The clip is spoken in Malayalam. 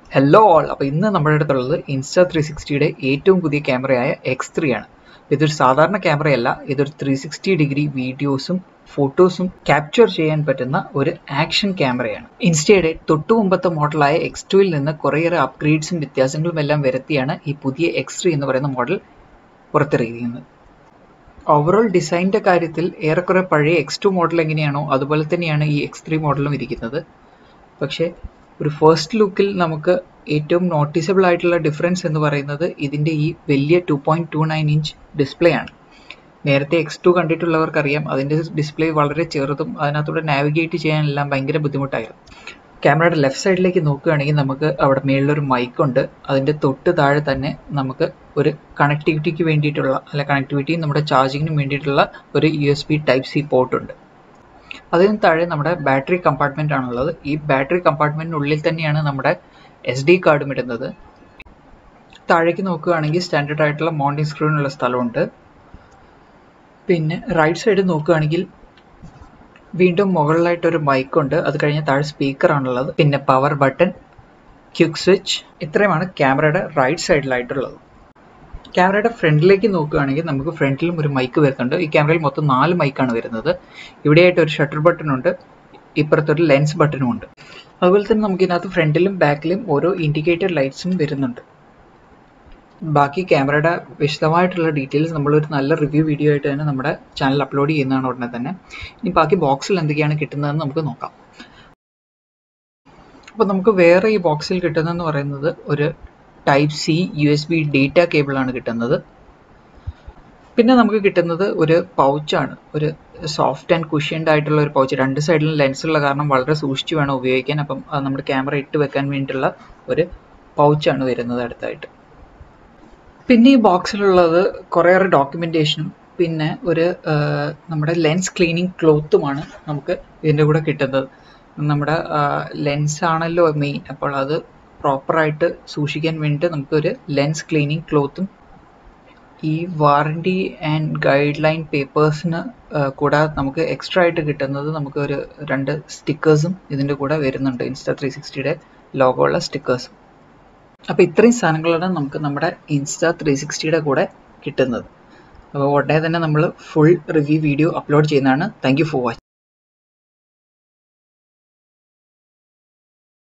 ഹലോ ഓൾ അപ്പോൾ ഇന്ന് നമ്മുടെ അടുത്തുള്ളത് ഇൻസ്റ്റാ ത്രീ സിക്സ്റ്റിയുടെ ഏറ്റവും പുതിയ ക്യാമറയായ എക്സ് ത്രീ ആണ് ഇതൊരു സാധാരണ ക്യാമറയല്ല ഇതൊരു ത്രീ സിക്സ്റ്റി ഡിഗ്രി വീഡിയോസും ഫോട്ടോസും ക്യാപ്ചർ ചെയ്യാൻ പറ്റുന്ന ഒരു ആക്ഷൻ ക്യാമറയാണ് ഇൻസ്റ്റയുടെ തൊട്ടു മുമ്പത്തെ മോഡലായ എക്സ് ടുവിൽ നിന്ന് കുറേയേറെ അപ്ഗ്രേഡ്സും വ്യത്യാസങ്ങളും എല്ലാം വരുത്തിയാണ് ഈ പുതിയ എക്സ് ത്രീ എന്ന് പറയുന്ന മോഡൽ പുറത്തിറങ്ങിയിരിക്കുന്നത് ഓവറോൾ ഡിസൈനിൻ്റെ കാര്യത്തിൽ ഏറെക്കുറെ പഴയ എക്സ് ടു മോഡൽ എങ്ങനെയാണോ അതുപോലെ തന്നെയാണ് ഈ എക്സ് ത്രീ മോഡലും ഇരിക്കുന്നത് പക്ഷേ ഒരു ഫസ്റ്റ് ലുക്കിൽ നമുക്ക് ഏറ്റവും നോട്ടീസബിൾ ആയിട്ടുള്ള ഡിഫറൻസ് എന്ന് പറയുന്നത് ഇതിൻ്റെ ഈ വലിയ two point two nine inch display ആണ് നേരത്തെ എക്സ് ടു കണ്ടിട്ടുള്ളവർക്കറിയാം അതിൻ്റെ ഡിസ്പ്ലേ വളരെ ചെറുതും അതിനകത്തൂടെ നാവിഗേറ്റ് ചെയ്യാനെല്ലാം ഭയങ്കര ബുദ്ധിമുട്ടായിരുന്നു ക്യാമറയുടെ ലെഫ്റ്റ് സൈഡിലേക്ക് നോക്കുകയാണെങ്കിൽ നമുക്ക് അവിടെ മേളിലൊരു മൈക്കുണ്ട് അതിൻ്റെ തൊട്ട് താഴെ തന്നെ നമുക്ക് ഒരു കണക്ടിവിറ്റിക്ക് വേണ്ടിയിട്ടുള്ള അല്ല കണക്ടിവിറ്റിയും നമ്മുടെ ചാർജിങ്ങിനും വേണ്ടിയിട്ടുള്ള ഒരു U S B type C പോർട്ടുണ്ട് അതിന് താഴെ നമ്മുടെ ബാറ്ററി കമ്പാർട്ട്മെൻ്റ് ആണുള്ളത് ഈ ബാറ്ററി കമ്പാർട്ട്മെൻറ്റിനുള്ളിൽ തന്നെയാണ് നമ്മുടെ എസ് ഡി കാർഡും ഇടുന്നത് താഴേക്ക് നോക്കുകയാണെങ്കിൽ സ്റ്റാൻഡേർഡ് ആയിട്ടുള്ള മൗണ്ടിങ് സ്ക്രീനുള്ള സ്ഥലമുണ്ട് പിന്നെ റൈറ്റ് സൈഡ് നോക്കുകയാണെങ്കിൽ വീണ്ടും മുകളിലായിട്ട് ഒരു മൈക്കുണ്ട് അത് കഴിഞ്ഞ് താഴെ സ്പീക്കർ ആണുള്ളത് പിന്നെ പവർ ബട്ടൺ ക്യുക്ക് സ്വിച്ച് ഇത്രയുമാണ് ക്യാമറയുടെ റൈറ്റ് സൈഡിലായിട്ടുള്ളത് ക്യാമറയുടെ ഫ്രണ്ടിലേക്ക് നോക്കുകയാണെങ്കിൽ നമുക്ക് ഫ്രണ്ടിലും ഒരു മൈക്ക് വരുന്നുണ്ട് ഈ ക്യാമറയിൽ മൊത്തം നാല് മൈക്കാണ് വരുന്നത് ഇവിടെയായിട്ട് ഒരു ഷട്ടർ ബട്ടൺ ഉണ്ട് ഇപ്പുറത്തൊരു ലെൻസ് ബട്ടണും ഉണ്ട് അതുപോലെ തന്നെ നമുക്ക് ഇതിനകത്ത് ഫ്രണ്ടിലും ബാക്കിലും ഓരോ ഇൻഡിക്കേറ്റർ ലൈറ്റ്സും വരുന്നുണ്ട് ബാക്കി ക്യാമറയുടെ വിശദമായിട്ടുള്ള ഡീറ്റെയിൽസ് നമ്മളൊരു നല്ല റിവ്യൂ വീഡിയോ ആയിട്ട് തന്നെ നമ്മുടെ ചാനൽ അപ്ലോഡ് ചെയ്യുന്നതാണ് ഉടനെ തന്നെ ഇനി ബാക്കി ബോക്സിൽ എന്തൊക്കെയാണ് കിട്ടുന്നതെന്ന് നമുക്ക് നോക്കാം അപ്പോൾ നമുക്ക് വേറെ ഈ ബോക്സിൽ കിട്ടുന്നതെന്ന് പറയുന്നത് ഒരു type C U S B data കേബിളാണ് കിട്ടുന്നത് പിന്നെ നമുക്ക് കിട്ടുന്നത് ഒരു പൗച്ചാണ് ഒരു സോഫ്റ്റ് ആൻഡ് കുഷ്യൻഡ് ആയിട്ടുള്ള ഒരു പൗച്ച് രണ്ട് സൈഡിലും ലെൻസ് ഉള്ള കാരണം വളരെ സൂക്ഷിച്ച് വേണം ഉപയോഗിക്കാൻ അപ്പം അത് നമ്മുടെ ക്യാമറ ഇട്ട് വെക്കാൻ വേണ്ടിയിട്ടുള്ള ഒരു പൗച്ചാണ് വരുന്നത് അടുത്തായിട്ട് പിന്നെ ഈ ബോക്സിലുള്ളത് കുറേയേറെ ഡോക്യുമെൻറ്റേഷനും പിന്നെ ഒരു നമ്മുടെ ലെൻസ് ക്ലീനിങ് ക്ലോത്തുമാണ് നമുക്ക് ഇതിൻ്റെ കൂടെ കിട്ടുന്നത് നമ്മുടെ ലെൻസ് ആണല്ലോ മെയിൻ അപ്പോൾ അത് പ്രോപ്പറായിട്ട് സൂക്ഷിക്കാൻ വേണ്ടിയിട്ട് നമുക്കൊരു ലെൻസ് ക്ലീനിങ് ക്ലോത്തും ഈ വാറണ്ടി ആൻഡ് ഗൈഡ് ലൈൻ പേപ്പേഴ്സിന് കൂടാതെ നമുക്ക് എക്സ്ട്രാ ആയിട്ട് കിട്ടുന്നത് നമുക്ക് ഒരു രണ്ട് സ്റ്റിക്കേഴ്സും ഇതിൻ്റെ കൂടെ വരുന്നുണ്ട് ഇൻസ്റ്റാ ത്രീ സിക്സ്റ്റിയുടെ ലോഗോ ഉള്ള സ്റ്റിക്കേഴ്സും അപ്പോൾ ഇത്രയും സാധനങ്ങളാണ് നമുക്ക് നമ്മുടെ ഇൻസ്റ്റാ ത്രീ സിക്സ്റ്റിയുടെ കൂടെ കിട്ടുന്നത് അപ്പോൾ ഉടനെ തന്നെ നമ്മൾ ഫുൾ റിവ്യൂ വീഡിയോ അപ്ലോഡ് ചെയ്യുന്നതാണ് താങ്ക് യു ഫോർ വാച്ചിങ്